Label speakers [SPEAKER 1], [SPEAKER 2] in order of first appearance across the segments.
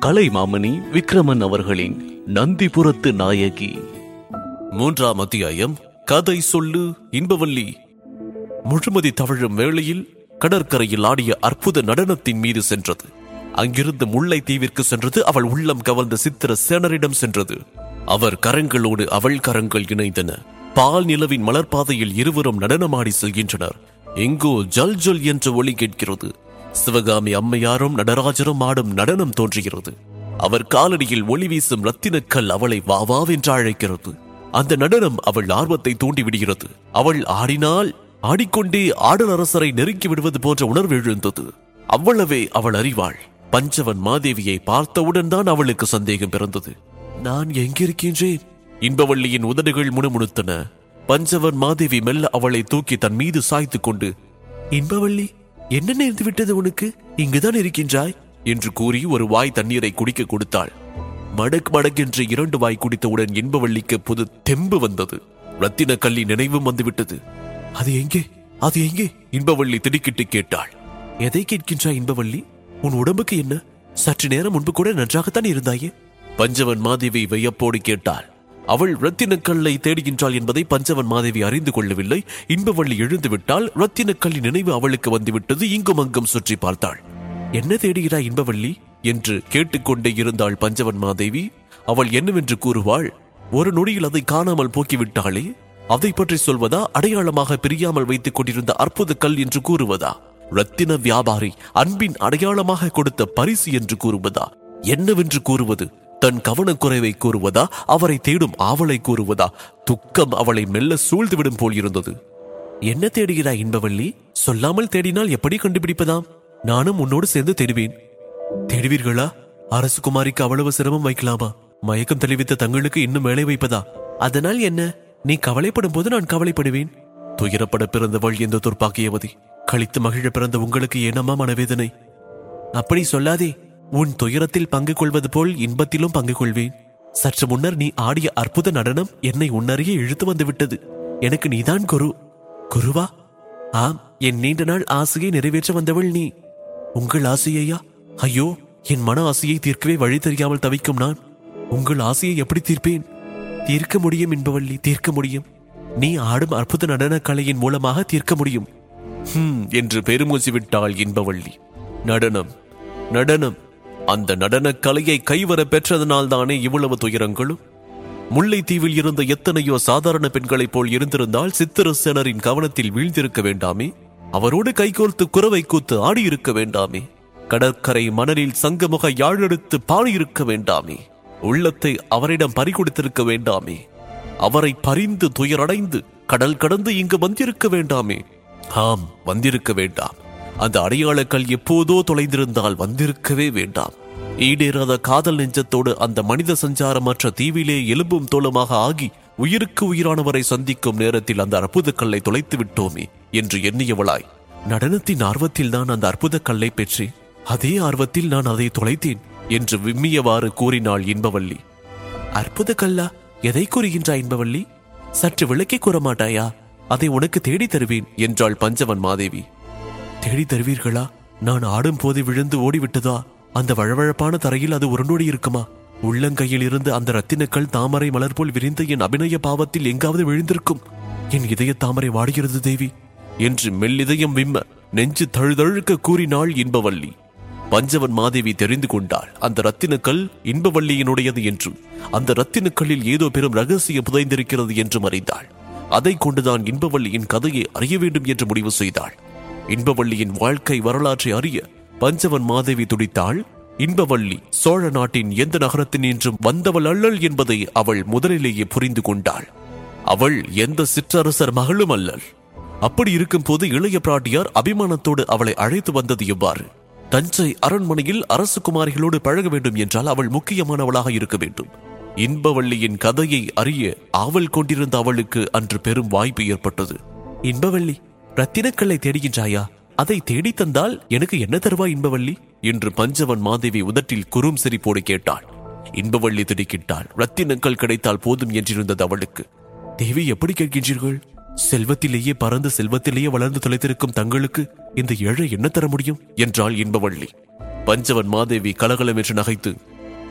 [SPEAKER 1] கலைமாமணி விக்ரமன் அவர்களின் நந்திபுரத்து நாயகி மூன்றாம் அத்தியாயம் கதை சொல்லு இன்பவல்லி முழுமதி தவழும் வேளையில் கடற்கரையில் ஆடிய அற்புத நடனத்தின் மீது சென்றது அங்கிருந்து முல்லை தீவிற்கு சென்றது அவள் உள்ளம் கவர்ந்த சித்திர சேனரிடம் சென்றது அவர் கரங்களோடு அவள் கரங்கள் இணைந்தன பால் நிலவின் மலர்பாதையில் இருவரும் நடனமாடி செல்கின்றனர் எங்கோ ஜல் ஜல் என்ற ஒளி கேட்கிறது சிவகாமி அம்மையாரும் நடராஜரும் ஆடும் நடனம் தோன்றுகிறது அவர் காலடியில் ஒளி வீசும் ரத்தினக்கல் அவளை வா வாவென்று அழைக்கிறது அந்த நடனம் அவள் ஆர்வத்தை தூண்டிவிடுகிறது அவள் ஆடினால் ஆடிக்கொண்டே ஆடல் அரசரை நெருங்கி விடுவது போன்ற உணர்வு எழுந்தது அவ்வளவே அவள் அறிவாள் பஞ்சவன் மாதேவியை பார்த்தவுடன் தான் அவளுக்கு சந்தேகம் பிறந்தது நான் எங்கிருக்கின்றேன் இன்பவள்ளியின் உதடுகள் முணுமுணுத்தன பஞ்சவன் மாதேவி மெல்ல அவளை தூக்கி தன் மீது சாய்த்து கொண்டு இன்பவள்ளி என்ன நேர்ந்து விட்டது உனக்கு இங்குதான் இருக்கின்றாய் என்று கூறி ஒரு வாய் தண்ணீரை குடிக்க கொடுத்தாள் மடக் மடக்கென்று இரண்டு வாய் குடித்தவுடன் இன்பவள்ளிக்கு புது தெம்பு வந்தது ரத்தின கள்ளி நினைவும் வந்துவிட்டது அது எங்கே அது எங்கே இன்பவள்ளி திடுக்கிட்டு கேட்டாள் எதை கேட்கின்றாய் இன்பவள்ளி உன் உடம்புக்கு என்ன சற்று நேரம் முன்பு கூட நன்றாகத்தான் இருந்தாயே பஞ்சவன் மாதேவி வியப்போடு கேட்டாள் அவள் ரத்தினக்கல்லை தேடுகின்றாள் என்பதை பஞ்சவன் மாதேவி அறிந்து கொள்ளவில்லை இன்பவள்ளி எழுந்து விட்டால் ரத்தினக்கல்லி நினைவு அவளுக்கு வந்துவிட்டது இங்கும் அங்கும் சுற்றி பார்த்தாள் என்ன தேடுகிறாய் இன்பவள்ளி என்று கேட்டுக்கொண்டே இருந்தாள் பஞ்சவன் மாதேவி அவள் என்னவென்று கூறுவாள் ஒரு நொடியில் அதை காணாமல் போக்கிவிட்டாளே அதை பற்றி சொல்வதா அடையாளமாக பிரியாமல் வைத்துக் கொண்டிருந்த அற்புத கல் என்று கூறுவதா ரத்தின வியாபாரி அன்பின் அடையாளமாக கொடுத்த பரிசு என்று கூறுவதா என்னவென்று கூறுவது தன் கவனக்குறைவை கூறுவதா அவரை தேடும் ஆவலை கூறுவதா துக்கம் அவளை மெல்ல சூழ்ந்துவிடும் போல் இருந்தது என்ன தேடுகிறாய் இன்பவள்ளி சொல்லாமல் தேடினால் எப்படி கண்டுபிடிப்பதாம் நானும் உன்னோடு சேர்ந்து தேடுவேன் தேடுவீர்களா அரசு குமாரிக்கு அவ்வளவு சிரமம் வைக்கலாமா மயக்கம் தெளிவித்த தங்களுக்கு இன்னும் வேலை வைப்பதா அதனால் என்ன நீ கவலைப்படும் போது நான் கவலைப்படுவேன் துயரப்பட பிறந்தவள் எந்த துர்ப்பாக்கியவதி கழித்து மகிழ பிறந்த உங்களுக்கு ஏனம்மா மனவேதனை அப்படி சொல்லாதே உன் துயரத்தில் பங்கு கொள்வது போல் இன்பத்திலும் பங்கு கொள்வேன் சற்று முன்னர் நீ ஆடிய அற்புத நடனம் என்னை உன்னறிய இழுத்து வந்து விட்டது எனக்கு நீதான் குரு குருவா ஆம் என் நீண்ட நாள் ஆசையை நிறைவேற்ற வந்தவள் நீ உங்கள் ஆசையையா ஐயோ என் மன ஆசையை தீர்க்கவே வழி தெரியாமல் தவிக்கும் நான் உங்கள் ஆசையை எப்படி தீர்ப்பேன் தீர்க்க முடியும் என்பவள்ளி தீர்க்க முடியும் நீ ஆடும் அற்புத நடன கலையின் மூலமாக தீர்க்க முடியும் ஹம் என்று பெருமூச்சு விட்டாள் இன்பவள்ளி நடனம் நடனம் அந்த நடனக் கலையை கைவர பெற்றதனால் தானே இவ்வளவு துயரங்களும் முல்லைத்தீவில் இருந்த எத்தனையோ சாதாரண பெண்களைப் போல் இருந்திருந்தால் சித்திரசேனரின் கவனத்தில் வீழ்ந்திருக்க வேண்டாமே அவரோடு கைகோர்த்து குறவை கூத்து ஆடியிருக்க வேண்டாமே கடற்கரை மணலில் சங்கமுக யாழெடுத்து பாடியிருக்க வேண்டாமே உள்ளத்தை அவரிடம் பறிகொடுத்திருக்க வேண்டாமே அவரை பறிந்து துயரடைந்து கடல் கடந்து இங்கு வந்திருக்க வேண்டாமே ஆம் வந்திருக்க வேண்டாம் அந்த அடையாளக்கல் எப்போதோ தொலைந்திருந்தால் வந்திருக்கவே வேண்டாம் ஈடேறாத காதல் நெஞ்சத்தோடு அந்த மனித சஞ்சாரமற்ற தீவிலே எலும்பும் தோளுமாக ஆகி உயிருக்கு உயிரானவரை சந்திக்கும் நேரத்தில் அந்த அற்புத கல்லை தொலைத்து விட்டோமே என்று எண்ணியவளாய் நடனத்தின் ஆர்வத்தில் நான் அந்த அற்புத கல்லை பெற்றேன் அதே ஆர்வத்தில் நான் அதை தொலைத்தேன் என்று விம்மியவாறு கூறினாள் இன்பவள்ளி அற்புத கல்லா எதை கூறுகின்றாய் இன்பவள்ளி சற்று விளக்கி கூற மாட்டாயா அதை உனக்கு தேடி தருவேன் என்றாள் பஞ்சவன் மாதேவி தேடி தருவீர்களா நான் ஆடும் போது விழுந்து ஓடிவிட்டதா அந்த வழவழப்பான தரையில் அது உருண்டோடி இருக்குமா உள்ளங்கையில் இருந்து அந்த ரத்தினக்கல் தாமரை மலர் போல் விரிந்த என் அபிநய பாவத்தில் எங்காவது விழுந்திருக்கும் என் இதய தாமரை வாடுகிறது தேவி என்று மெல்லிதயம் விம்ம நெஞ்சு தழுதழுக்க கூறினாள் இன்பவள்ளி பஞ்சவன் மாதேவி தெரிந்து கொண்டாள் அந்த ரத்தினக்கல் இன்பவள்ளியினுடையது என்று அந்த ரத்தினக்கல்லில் ஏதோ பெரும் ரகசியம் புதைந்திருக்கிறது என்றும் அறிந்தாள் அதை கொண்டுதான் இன்பவள்ளியின் கதையை அறிய வேண்டும் என்று முடிவு செய்தாள் இன்பவள்ளியின் வாழ்க்கை வரலாற்றை அறிய பஞ்சவன் மாதேவி துடித்தாள் இன்பவள்ளி சோழ நாட்டின் எந்த நகரத்தின் என்றும் வந்தவள் அல்லல் என்பதை அவள் முதலிலேயே புரிந்து கொண்டாள் அவள் எந்த சிற்றரசர் மகளும் அல்லல் அப்படி இருக்கும் போது இளைய பிராட்டியார் அபிமானத்தோடு அவளை அழைத்து வந்தது எவ்வாறு தஞ்சை அரண்மனையில் அரசு குமாரிகளோடு பழக வேண்டும் என்றால் அவள் முக்கியமானவளாக இருக்க வேண்டும் இன்பவள்ளியின் கதையை அறிய ஆவல் கொண்டிருந்த அவளுக்கு அன்று பெரும் வாய்ப்பு ஏற்பட்டது இன்பவள்ளி ரத்தினக்கல்லை தேடுகின்றாயா அதை தேடி தந்தால் எனக்கு என்ன தருவாய் இன்பவள்ளி என்று பஞ்சவன் மாதேவி உதட்டில் குறும் சிரிப்போடு கேட்டாள் இன்பவள்ளி திடுக்கிட்டாள் ரத்தினக்கல் கிடைத்தால் போதும் என்றிருந்தது அவளுக்கு தேவி எப்படி கேட்கின்றீர்கள் செல்வத்திலேயே பறந்து செல்வத்திலேயே வளர்ந்து தொலைத்திருக்கும் தங்களுக்கு இந்த ஏழை என்ன தர முடியும் என்றாள் இன்பவள்ளி பஞ்சவன் மாதேவி கலகலம் என்று நகைத்து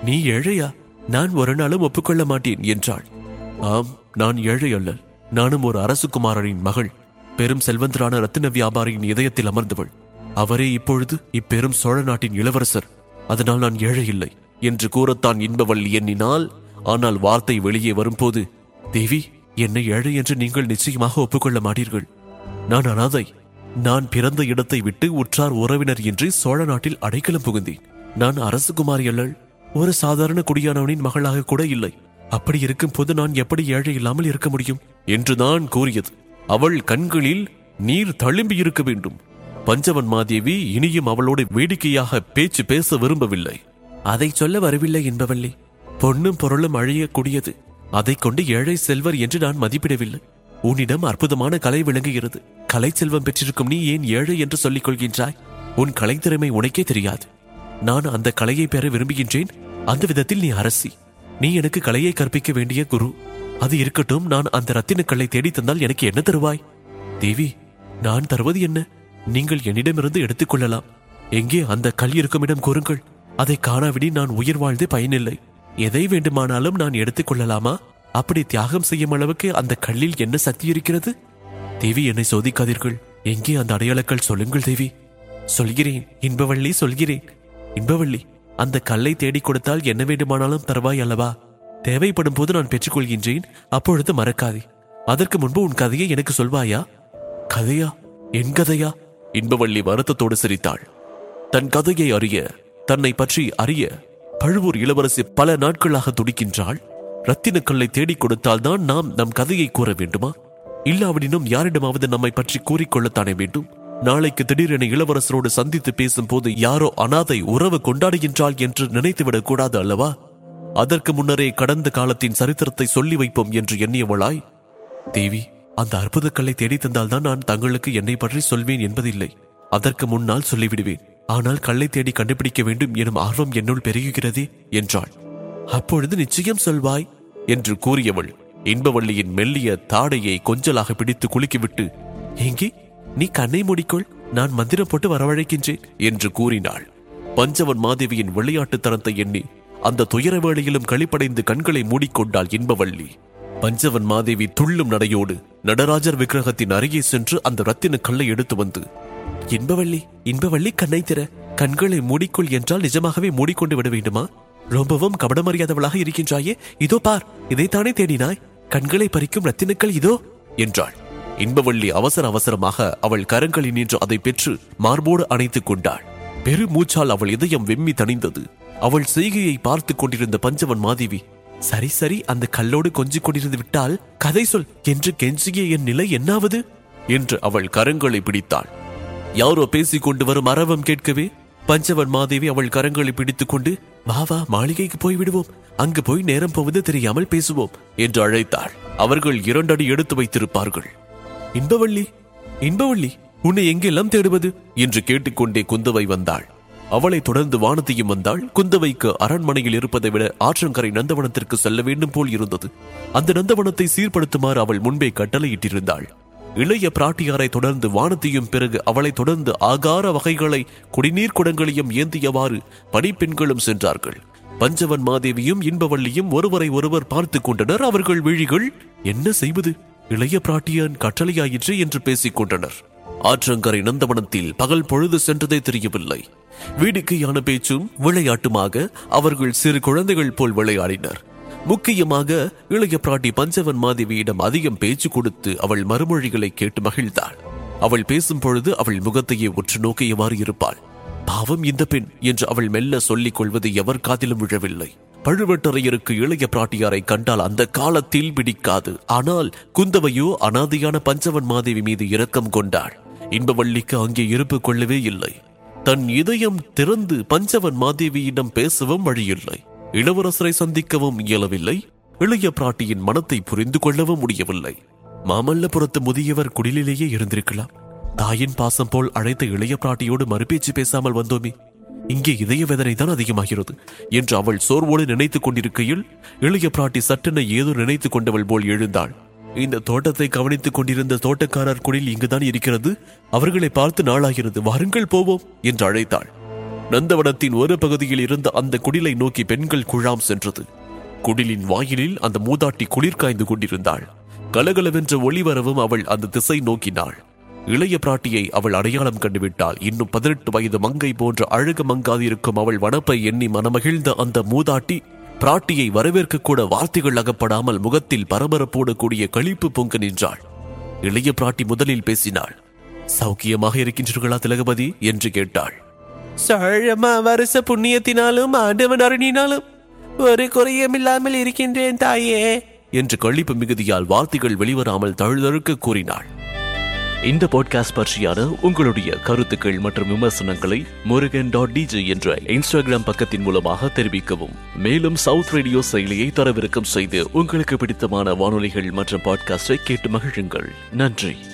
[SPEAKER 1] நீ ஏழையா நான் ஒரு நாளும் ஒப்புக்கொள்ள மாட்டேன் என்றாள் ஆம் நான் ஏழை அல்ல நானும் ஒரு அரசுகுமாரரின் மகள் பெரும் செல்வந்தரான ரத்தின வியாபாரியின் இதயத்தில் அமர்ந்தவள் அவரே இப்பொழுது இப்பெரும் சோழ நாட்டின் இளவரசர் அதனால் நான் ஏழை இல்லை என்று கூறத்தான் இன்பவள்ளி எண்ணினால் ஆனால் வார்த்தை வெளியே வரும்போது தேவி என்னை ஏழை என்று நீங்கள் நிச்சயமாக ஒப்புக்கொள்ள மாட்டீர்கள் நான் அனாதை நான் பிறந்த இடத்தை விட்டு உற்றார் உறவினர் இன்றி சோழ நாட்டில் அடைக்கலம் புகுந்தேன் நான் அரசகுமாரி அல்லள் ஒரு சாதாரண குடியானவனின் மகளாக கூட இல்லை அப்படி இருக்கும் போது நான் எப்படி ஏழை இல்லாமல் இருக்க முடியும் என்று நான் கூறியது அவள் கண்களில் நீர் தழும்பி இருக்க வேண்டும் பஞ்சவன் மாதேவி இனியும் அவளோடு வேடிக்கையாக பேச்சு பேச விரும்பவில்லை அதை சொல்ல வரவில்லை என்பவள்ளி பொன்னும் பொருளும் அழியக்கூடியது அதைக் கொண்டு ஏழை செல்வர் என்று நான் மதிப்பிடவில்லை உன்னிடம் அற்புதமான கலை விளங்குகிறது கலை செல்வம் பெற்றிருக்கும் நீ ஏன் ஏழை என்று சொல்லிக் கொள்கின்றாய் உன் கலைத்திறமை உனக்கே தெரியாது நான் அந்த கலையை பெற விரும்புகின்றேன் அந்த விதத்தில் நீ அரசி நீ எனக்கு கலையை கற்பிக்க வேண்டிய குரு அது இருக்கட்டும் நான் அந்த ரத்தின கல்லை தேடி தந்தால் எனக்கு என்ன தருவாய் தேவி நான் தருவது என்ன நீங்கள் என்னிடமிருந்து எடுத்துக்கொள்ளலாம் எங்கே அந்த கல் இருக்கும் இடம் கூறுங்கள் அதை காணாவிடி நான் உயிர் வாழ்ந்து பயனில்லை எதை வேண்டுமானாலும் நான் எடுத்துக்கொள்ளலாமா அப்படி தியாகம் செய்யும் அளவுக்கு அந்த கல்லில் என்ன சக்தி இருக்கிறது தேவி என்னை சோதிக்காதீர்கள் எங்கே அந்த அடையாளங்கள் சொல்லுங்கள் தேவி சொல்கிறேன் இன்பவள்ளி சொல்கிறேன் இன்பவள்ளி அந்த கல்லை தேடிக் கொடுத்தால் என்ன வேண்டுமானாலும் தருவாய் அல்லவா தேவைப்படும் போது நான் பெற்றுக்கொள்கின்றேன் அப்பொழுது மறக்காதே அதற்கு முன்பு உன் கதையை எனக்கு சொல்வாயா கதையா என் கதையா இன்பவள்ளி வருத்தத்தோடு சிரித்தாள் தன் கதையை அறிய தன்னை பற்றி அறிய பழுவூர் இளவரசி பல நாட்களாக துடிக்கின்றாள் ரத்தினக்கல்லை தேடிக் கொடுத்தால்தான் நாம் நம் கதையை கூற வேண்டுமா இல்லாவிடினும் யாரிடமாவது நம்மை பற்றி கூறிக்கொள்ளத்தானே வேண்டும் நாளைக்கு திடீரென இளவரசரோடு சந்தித்து பேசும்போது யாரோ அனாதை உறவு கொண்டாடுகின்றாள் என்று நினைத்துவிடக் கூடாது அல்லவா அதற்கு முன்னரே கடந்த காலத்தின் சரித்திரத்தை சொல்லி வைப்போம் என்று எண்ணியவளாய் தேவி அந்த அற்புத கல்லை தேடி தந்தால்தான் நான் தங்களுக்கு என்னை பற்றி சொல்வேன் என்பதில்லை அதற்கு முன்னால் சொல்லிவிடுவேன் ஆனால் கல்லை தேடி கண்டுபிடிக்க வேண்டும் எனும் ஆர்வம் என்னுள் பெருகுகிறதே என்றாள் அப்பொழுது நிச்சயம் சொல்வாய் என்று கூறியவள் இன்பவள்ளியின் மெல்லிய தாடையை கொஞ்சலாக பிடித்து குலுக்கிவிட்டு எங்கே நீ கண்ணை மூடிக்கொள் நான் மந்திரம் போட்டு வரவழைக்கின்றேன் என்று கூறினாள் பஞ்சவன் மாதேவியின் விளையாட்டு தரத்தை எண்ணி அந்த துயர வேளையிலும் களிப்படைந்து கண்களை மூடிக்கொண்டாள் இன்பவள்ளி பஞ்சவன் மாதேவி துள்ளும் நடையோடு நடராஜர் விக்கிரகத்தின் அருகே சென்று அந்த ரத்தின கல்லை எடுத்து வந்து இன்பவள்ளி இன்பவள்ளி கண்ணை திற கண்களை மூடிக்கொள் என்றால் நிஜமாகவே மூடிக்கொண்டு விட வேண்டுமா ரொம்பவும் கபடமறியாதவளாக இருக்கின்றாயே இதோ பார் இதைத்தானே தேடினாய் கண்களை பறிக்கும் ரத்தினக்கள் இதோ என்றாள் இன்பவள்ளி அவசர அவசரமாக அவள் கரங்களில் நின்று அதை பெற்று மார்போடு அணைத்துக் கொண்டாள் பெருமூச்சால் அவள் இதயம் வெம்மி தணிந்தது அவள் செய்கையை பார்த்துக் கொண்டிருந்த பஞ்சவன் மாதேவி சரி சரி அந்த கல்லோடு கொஞ்சிக் கொண்டிருந்து விட்டால் கதை சொல் என்று கெஞ்சிய என் நிலை என்னாவது என்று அவள் கரங்களை பிடித்தாள் யாரோ பேசிக் கொண்டு வரும் அரவம் கேட்கவே பஞ்சவன் மாதேவி அவள் கரங்களை பிடித்துக் கொண்டு வா வா மாளிகைக்கு போய் விடுவோம் அங்கு போய் நேரம் போவது தெரியாமல் பேசுவோம் என்று அழைத்தாள் அவர்கள் இரண்டடி எடுத்து வைத்திருப்பார்கள் இன்பவள்ளி இன்பவள்ளி உன்னை எங்கெல்லாம் தேடுவது என்று கேட்டுக்கொண்டே குந்தவை வந்தாள் அவளை தொடர்ந்து வானதியும் வந்தாள் குந்தவைக்கு அரண்மனையில் இருப்பதை விட ஆற்றங்கரை நந்தவனத்திற்கு செல்ல வேண்டும் போல் இருந்தது அந்த நந்தவனத்தை சீர்படுத்துமாறு அவள் முன்பே கட்டளையிட்டிருந்தாள் இளைய பிராட்டியாரை தொடர்ந்து வானதியும் பிறகு அவளை தொடர்ந்து ஆகார வகைகளை குடிநீர் குடங்களையும் ஏந்தியவாறு பணிப்பெண்களும் சென்றார்கள் பஞ்சவன் மாதேவியும் இன்பவள்ளியும் ஒருவரை ஒருவர் பார்த்துக் கொண்டனர் அவர்கள் விழிகள் என்ன செய்வது இளைய பிராட்டியான் கட்டளையாயிற்று என்று பேசிக் கொண்டனர் ஆற்றங்கரை நந்தவனத்தில் பகல் பொழுது சென்றதே தெரியவில்லை வேடிக்கையான பேச்சும் விளையாட்டுமாக அவர்கள் சிறு குழந்தைகள் போல் விளையாடினர் முக்கியமாக இளைய பிராட்டி பஞ்சவன் மாதேவியிடம் அதிகம் பேச்சு கொடுத்து அவள் மறுமொழிகளை கேட்டு மகிழ்ந்தாள் அவள் பேசும் பொழுது அவள் முகத்தையே உற்று நோக்கியவாறு இருப்பாள் பாவம் இந்த பெண் என்று அவள் மெல்ல சொல்லிக் கொள்வது எவர் காதிலும் விழவில்லை பழுவேட்டரையருக்கு இளைய பிராட்டியாரை கண்டால் அந்த காலத்தில் பிடிக்காது ஆனால் குந்தவையோ அனாதையான பஞ்சவன் மாதேவி மீது இரக்கம் கொண்டாள் இன்பவள்ளிக்கு அங்கே இருப்பு கொள்ளவே இல்லை தன் இதயம் திறந்து பஞ்சவன் மாதேவியிடம் பேசவும் வழியில்லை இளவரசரை சந்திக்கவும் இயலவில்லை இளைய பிராட்டியின் மனத்தை புரிந்து கொள்ளவும் முடியவில்லை மாமல்லபுரத்து முதியவர் குடிலிலேயே இருந்திருக்கலாம் தாயின் பாசம் போல் அழைத்த இளைய பிராட்டியோடு மறுபேச்சு பேசாமல் வந்தோமே இங்கே இதய வேதனை தான் அதிகமாகிறது என்று அவள் சோர்வோடு நினைத்துக் கொண்டிருக்கையில் இளைய பிராட்டி சட்டென ஏதோ நினைத்துக் கொண்டவள் போல் எழுந்தாள் இந்த தோட்டத்தை கவனித்துக் கொண்டிருந்த தோட்டக்காரர் குடில் இங்குதான் இருக்கிறது அவர்களை பார்த்து நாளாகிறது வாருங்கள் போவோம் என்று அழைத்தாள் நந்தவனத்தின் ஒரு பகுதியில் இருந்த அந்த குடிலை நோக்கி பெண்கள் குழாம் சென்றது குடிலின் வாயிலில் அந்த மூதாட்டி குளிர் காய்ந்து கொண்டிருந்தாள் கலகலவென்ற ஒளிவரவும் அவள் அந்த திசை நோக்கினாள் இளைய பிராட்டியை அவள் அடையாளம் கண்டுவிட்டாள் இன்னும் பதினெட்டு வயது மங்கை போன்ற அழகு மங்காதிருக்கும் அவள் வனப்பை எண்ணி மனமகிழ்ந்த அந்த மூதாட்டி பிராட்டியை வரவேற்க கூட வார்த்தைகள் அகப்படாமல் முகத்தில் பரபரப்போடு கூடிய களிப்பு பொங்க நின்றாள் இளைய பிராட்டி முதலில் பேசினாள் சௌக்கியமாக இருக்கின்றீர்களா திலகபதி என்று கேட்டாள்
[SPEAKER 2] சழமா வருஷ புண்ணியத்தினாலும் ஆண்டவன் அருணினாலும் ஒரு குறையும் இல்லாமல் இருக்கின்றேன் தாயே
[SPEAKER 1] என்று களிப்பு மிகுதியால் வார்த்தைகள் வெளிவராமல் தழுதழுக்க கூறினாள் இந்த பாட்காஸ்ட் பற்றியான உங்களுடைய கருத்துக்கள் மற்றும் விமர்சனங்களை முருகன் டாட் டிஜே என்ற இன்ஸ்டாகிராம் பக்கத்தின் மூலமாக தெரிவிக்கவும் மேலும் சவுத் ரேடியோ செயலியை தரவிறக்கம் செய்து உங்களுக்கு பிடித்தமான வானொலிகள் மற்றும் பாட்காஸ்டை கேட்டு மகிழுங்கள் நன்றி